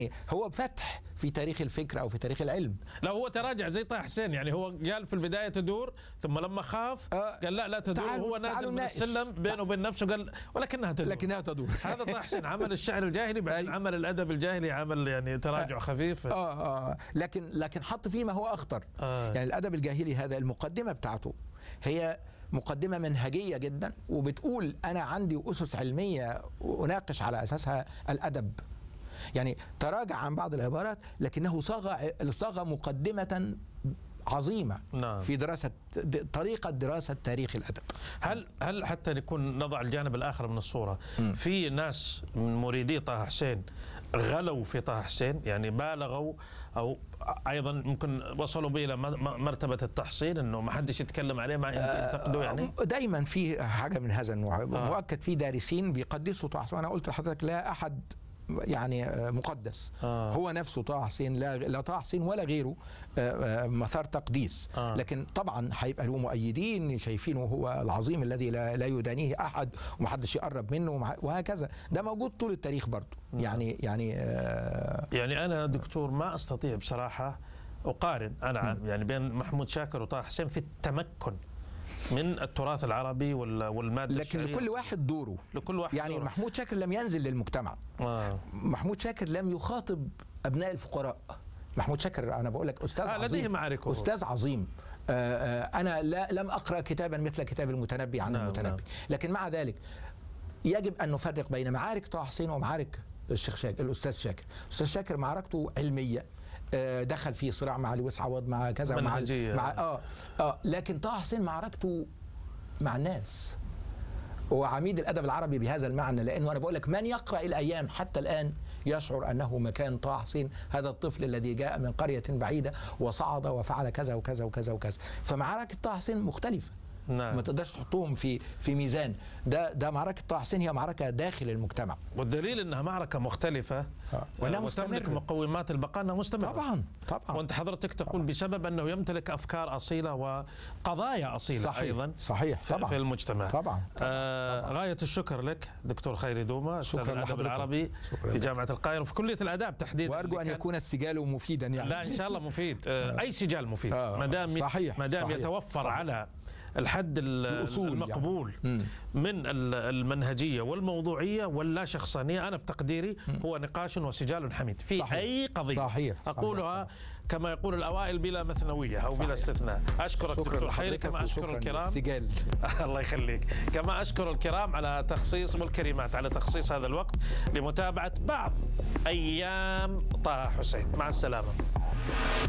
هو فتح في تاريخ الفكر او في تاريخ العلم لا هو تراجع زي طه حسين يعني هو قال في البدايه تدور ثم لما خاف آه، قال لا لا تدور تعالوا- وهو نازل تعالوا من نناقش. السلم بينه وبين نفسه قال ولكنها تدور لكنها تدور هذا طه حسين عمل الشعر الجاهلي بعدين أي. عمل الادب الجاهلي عمل يعني تراجع خفيف اه اه لكن لكن حط فيه ما هو اخطر آه. يعني الادب الجاهلي هذا المقدمه بتاعته هي مقدمه منهجيه جدا وبتقول انا عندي اسس علميه اناقش على اساسها الادب يعني تراجع عن بعض العبارات لكنه صاغ صاغ مقدمه عظيمه نعم. في دراسه د- طريقه دراسه تاريخ الادب هل هل حتى نكون نضع الجانب الاخر من الصوره في ناس من مريدي طه حسين غلوا في طه حسين يعني بالغوا او ايضا ممكن وصلوا به الى م- م- مرتبه التحصيل انه ما حدش يتكلم عليه ما ينتقدوا يعني دايما في حاجه من هذا النوع مؤكد في دارسين بيقدسوا طه حسين وانا قلت لحضرتك لا احد يعني آه، مقدس آه. هو نفسه طه حسين لا لا طه حسين ولا غيره آه، آه، مثار تقديس آه. لكن طبعا هيبقى له مؤيدين شايفينه هو العظيم الذي لا, لا يدانيه احد ومحدش يقرب منه ومع- وهكذا ده موجود طول التاريخ برضه يعني يعني آه، يعني انا دكتور ما استطيع بصراحه اقارن انا يعني بين محمود شاكر وطه حسين في التمكن من التراث العربي وال- والماده لكن الشعرية. لكل واحد دوره لكل واحد يعني دوره. محمود شاكر لم ينزل للمجتمع آه. محمود شاكر لم يخاطب ابناء الفقراء محمود شاكر انا بقول لك استاذ آه، لديه عظيم معاركه. استاذ عظيم آه، آه، انا لا لم اقرا كتابا مثل كتاب المتنبي عن نعم، المتنبي نعم. لكن مع ذلك يجب ان نفرق بين معارك طه حسين ومعارك الشيخ شاكر الاستاذ شاكر الاستاذ شاكر معركته علميه آه، دخل في صراع مع لويس عوض مع كذا مع منهجية. مع اه اه لكن طه حسين معركته مع الناس وعميد الادب العربي بهذا المعنى لانه انا بقول لك من يقرا الايام حتى الان يشعر انه مكان طه حسين هذا الطفل الذي جاء من قريه بعيده وصعد وفعل كذا وكذا وكذا وكذا فمعركه طه حسين مختلفه نعم. ما تقدرش تحطهم في في ميزان ده ده معركه طه حسين هي معركه داخل المجتمع والدليل انها معركه مختلفه آه. وأنها آه، وتملك مستمرة. مقومات البقاء انها مستمره طبعا طبعا وانت حضرتك تقول بسبب انه يمتلك افكار اصيله وقضايا اصيله صحيح ايضا صحيح في- طبعا في المجتمع طبعا آه غاية الشكر لك دكتور خيري دوما أستاذ شكراً الأدب لحضرتك. العربي شكراً في لك. جامعة القاهرة وفي كلية الآداب تحديدا وارجو ان اللي كان- يكون السجال مفيدا يعني لا إن شاء الله مفيد آه أي سجال مفيد آه، ما دام صحيح، ما دام صحيح، يتوفر صحيح. على الحد ال- الأصول يعني. المقبول مم. من ال- المنهجية والموضوعية واللا شخصانية أنا في تقديري هو نقاش وسجال حميد في صحيح. أي قضية صحيح، صحيح. أقولها كما يقول الأوائل بلا مثنوية أو بلا صحيح. استثناء أشكرك شكرا دكتور خيري لحضرتك كما أشكر وشكراً الكرام للسجال الله يخليك كما أشكر الكرام على تخصيص والكريمات على تخصيص هذا الوقت لمتابعة بعض أيام طه حسين مع السلامة